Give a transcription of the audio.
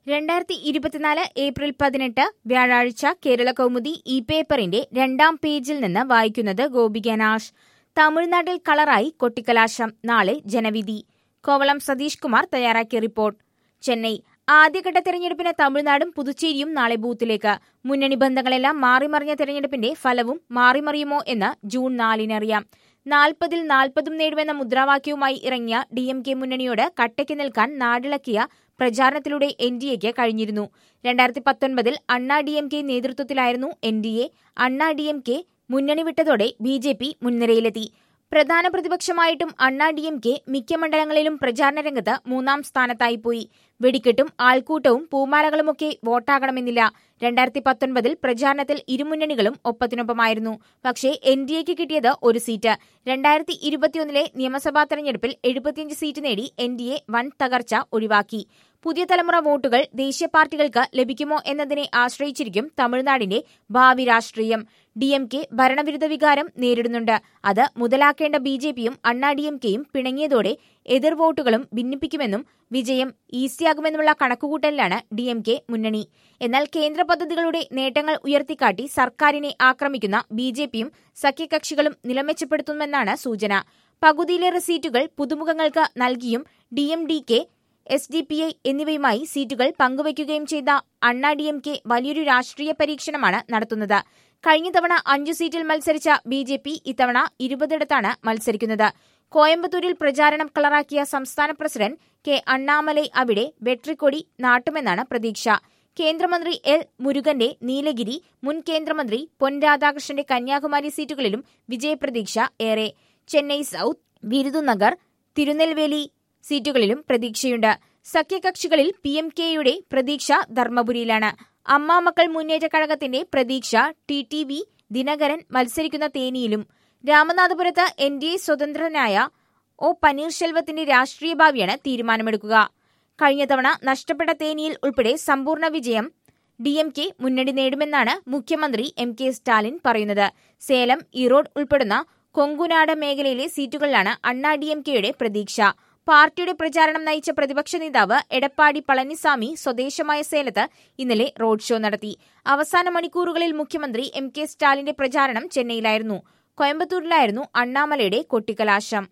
രണ്ടായിരത്തി ഇരുപത്തിനാല് ഏപ്രിൽ പതിനെട്ട് വ്യാഴാഴ്ച കേരള കൗമുദി ഇ പേപ്പറിന്റെ രണ്ടാം പേജിൽ നിന്ന് വായിക്കുന്നത് ഗോപിക നാഷ് തമിഴ്നാട്ടിൽ കളറായി കൊട്ടിക്കലാശം നാളെ ജനവിധി കോവളം സതീഷ് കുമാർ തയ്യാറാക്കിയ റിപ്പോർട്ട് ചെന്നൈ ആദ്യഘട്ട തെരഞ്ഞെടുപ്പിന് തമിഴ്നാടും പുതുച്ചേരിയും നാളെ ബൂത്തിലേക്ക് മുന്നണി ബന്ധങ്ങളെല്ലാം മാറിമറിഞ്ഞ തെരഞ്ഞെടുപ്പിന്റെ ഫലവും മാറിമറിയുമോ എന്ന് ജൂൺ നാലിനറിയാം നാൽപ്പതിൽ നാൽപ്പതും നേടുമെന്ന മുദ്രാവാക്യവുമായി ഇറങ്ങിയ ഡി എം കെ മുന്നണിയോട് കട്ടയ്ക്ക് നിൽക്കാൻ നാടിളക്കിയ പ്രചാരണത്തിലൂടെ എൻ ഡി എക്ക് കഴിഞ്ഞിരുന്നു രണ്ടായിരത്തി പത്തൊൻപതിൽ അണ്ണാ ഡി എം കെ നേതൃത്വത്തിലായിരുന്നു N D A Anna D M K മുന്നണി വിട്ടതോടെ ബി ജെ പി മുൻനിരയിലെത്തി പ്രധാന പ്രതിപക്ഷമായിട്ടും അണ്ണാ ഡി എം കെ മിക്ക മണ്ഡലങ്ങളിലും പ്രചാരണ രംഗത്ത് മൂന്നാം സ്ഥാനത്തായി പോയി വെടിക്കെട്ടും ആൾക്കൂട്ടവും പൂമാലകളുമൊക്കെ വോട്ടാകണമെന്നില്ല രണ്ടായിരത്തി പത്തൊൻപതിൽ പ്രചാരണത്തിൽ ഇരുമുന്നണികളും ഒപ്പത്തിനൊപ്പമായിരുന്നു പക്ഷേ എൻ ഡി എക്ക് കിട്ടിയത് ഒരു സീറ്റ് രണ്ടായിരത്തി ഇരുപത്തിയൊന്നിലെ നിയമസഭാ തെരഞ്ഞെടുപ്പിൽ എഴുപത്തിയഞ്ച് സീറ്റ് നേടി എൻ ഡി എ വൻ തകർച്ച ഒഴിവാക്കി പുതിയ തലമുറ വോട്ടുകൾ ദേശീയ പാർട്ടികൾക്ക് ലഭിക്കുമോ എന്നതിനെ ആശ്രയിച്ചിരിക്കും തമിഴ്നാടിന്റെ ഭാവി രാഷ്ട്രീയം ഡി എം കെ ഭരണവിരുദ്ധ വികാരം നേരിടുന്നുണ്ട് അത് മുതലാക്കേണ്ട ബി ജെ പിയും അണ്ണാ ഡി എം കെയും പിണങ്ങിയതോടെ എതിർ വോട്ടുകളും ഭിന്നിപ്പിക്കുമെന്നും വിജയം ഈസിയാകുമെന്നുമുള്ള കണക്കുകൂട്ടലിലാണ് ഡി എം കെ മുന്നണി എന്നാൽ കേന്ദ്ര പദ്ധതികളുടെ നേട്ടങ്ങൾ ഉയർത്തിക്കാട്ടി സർക്കാരിനെ ആക്രമിക്കുന്ന ബി ജെ പിയും സഖ്യകക്ഷികളും നിലമെച്ചപ്പെടുത്തുമെന്നാണ് സൂചന പകുതിയിലേറെ സീറ്റുകൾ പുതുമുഖങ്ങൾക്ക് നൽകിയും D M D K S D P I എന്നിവയുമായി സീറ്റുകൾ പങ്കുവയ്ക്കുകയും ചെയ്ത അണ്ണാ ഡി എം കെ വലിയൊരു രാഷ്ട്രീയ പരീക്ഷണമാണ് നടത്തുന്നത് കഴിഞ്ഞ തവണ അഞ്ചു സീറ്റിൽ മത്സരിച്ച ബി ജെ പി ഇത്തവണ ഇരുപതിടത്താണ് മത്സരിക്കുന്നത് കോയമ്പത്തൂരിൽ പ്രചാരണം കളറാക്കിയ സംസ്ഥാന പ്രസിഡന്റ് കെ അണ്ണാമലൈ അവിടെ വെട്രിക്കൊടി നാട്ടുമെന്നാണ് പ്രതീക്ഷ കേന്ദ്രമന്ത്രി എൽ മുരുകന്റെ നീലഗിരി മുൻ കേന്ദ്രമന്ത്രി പൊൻ രാധാകൃഷ്ണന്റെ കന്യാകുമാരി സീറ്റുകളിലും വിജയപ്രതീക്ഷ ഏറെ ചെന്നൈ സൌത്ത് വിരുദുനഗർ തിരുനെൽവേലി സീറ്റുകളിലും പ്രതീക്ഷയുണ്ട് സഖ്യകക്ഷികളിൽ പി എം കെയുടെ പ്രതീക്ഷ ധർമ്മപുരിയിലാണ് അമ്മാമക്കൾ മുന്നേറ്റ കഴകത്തിന്റെ പ്രതീക്ഷ ടി ടി വി ദിനകരൻ മത്സരിക്കുന്ന തേനിയിലും രാമനാഥപുരത്ത് എൻ ഡി എ സ്വതന്ത്രനായ ഒ പനീർശെൽവത്തിന്റെ രാഷ്ട്രീയ ഭാവിയാണ് തീരുമാനമെടുക്കുക കഴിഞ്ഞ തവണ നഷ്ടപ്പെട്ട തേനിയിൽ ഉൾപ്പെടെ സമ്പൂർണ്ണ വിജയം ഡി എം കെ മുന്നണി നേടുമെന്നാണ് മുഖ്യമന്ത്രി എം കെ സ്റ്റാലിൻ പറയുന്നത് സേലം ഈറോഡ് ഉൾപ്പെടുന്ന കൊങ്കുനാട് മേഖലയിലെ സീറ്റുകളിലാണ് അണ്ണാ ഡി എം കെയുടെ പ്രതീക്ഷ പാർട്ടിയുടെ പ്രചാരണം നയിച്ച പ്രതിപക്ഷ നേതാവ് എടപ്പാടി പളനിസ്വാമി സ്വദേശമായ സേലത്ത് ഇന്നലെ റോഡ് ഷോ നടത്തി അവസാന മണിക്കൂറുകളിൽ മുഖ്യമന്ത്രി എം കെ സ്റ്റാലിന്റെ പ്രചാരണം ചെന്നൈയിലായിരുന്നു കോയമ്പത്തൂരിലായിരുന്നു അണ്ണാമലയുടെ കൊട്ടിക്കലാശം